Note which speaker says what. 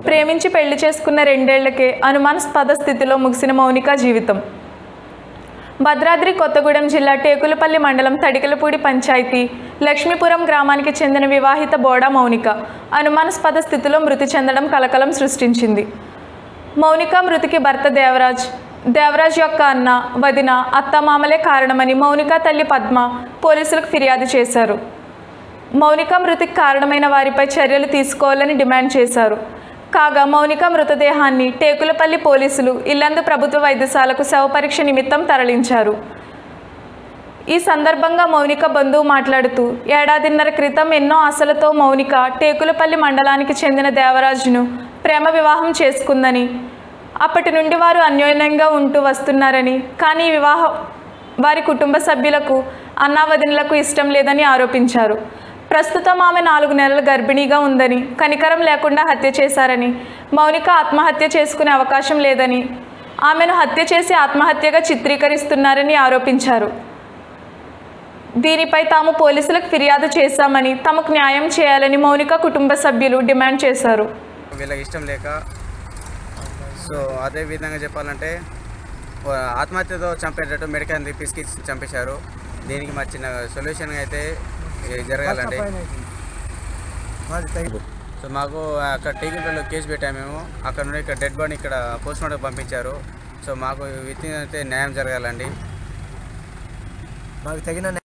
Speaker 1: ప్రేమించి పెళ్లి చేసుకున్న రెండేళ్లకే అనుమానాస్పద స్థితిలో ముగిసిన మౌనిక జీవితం భద్రాద్రి కొత్తగూడెం జిల్లా టేకులపల్లి మండలం తడికలపూడి పంచాయతీ లక్ష్మీపురం గ్రామానికి చెందిన వివాహిత బోడా మౌనిక అనుమానాస్పద స్థితిలో మృతి చెందడం కలకలం సృష్టించింది మౌనిక మృతికి భర్త దేవరాజ్ దేవరాజ్ యొక్క అన్న వదిన అత్తమామలే కారణమని మౌనిక తల్లి పద్మ పోలీసులకు ఫిర్యాదు చేశారు మౌనిక మృతికి కారణమైన వారిపై చర్యలు తీసుకోవాలని డిమాండ్ చేశారు కాగా మౌనిక మృతదేహాన్ని టేకులపల్లి పోలీసులు ఇల్లందు ప్రభుత్వ వైద్యశాలకు శవ పరీక్ష నిమిత్తం తరలించారు ఈ సందర్భంగా మౌనిక బంధువు మాట్లాడుతూ ఏడాదిన్నర క్రితం ఎన్నో ఆశలతో మౌనిక టేకులపల్లి మండలానికి చెందిన దేవరాజును ప్రేమ వివాహం చేసుకుందని అప్పటి నుండి వారు అన్యోన్యంగా ఉంటూ వస్తున్నారని కానీ ఈ వివాహం వారి కుటుంబ సభ్యులకు అన్నావదినలకు ఇష్టం లేదని ఆరోపించారు ప్రస్తుతం ఆమె నాలుగు నెలల గర్భిణీగా ఉందని కనికరం లేకుండా హత్య చేశారని మౌనిక ఆత్మహత్య చేసుకునే అవకాశం లేదని ఆమెను హత్య చేసి ఆత్మహత్యగా చిత్రీకరిస్తున్నారని ఆరోపించారు దీనిపై తాము పోలీసులకు ఫిర్యాదు చేశామని తమకు న్యాయం చేయాలని మౌనిక కుటుంబ సభ్యులు డిమాండ్ చేశారు
Speaker 2: వీళ్ళకి ఇష్టం లేక సో అదే విధంగా చెప్పాలంటే ఓ ఆత్మహత్యతో చంపేటట్టు మెడికల్ పిసికి చంపేశారు దీనికి మరి చిన్న సొల్యూషన్ అయితే ఇది జరగాలండి సో మాకు అక్కడ టీకిపల్లిలో కేసు పెట్టాము మేము అక్కడ నుండి ఇక్కడ డెడ్ బాడీ ఇక్కడ పోస్ట్ మార్టం పంపించారు సో మాకు విత్ అయితే న్యాయం జరగాలండి
Speaker 3: మాకు తగిన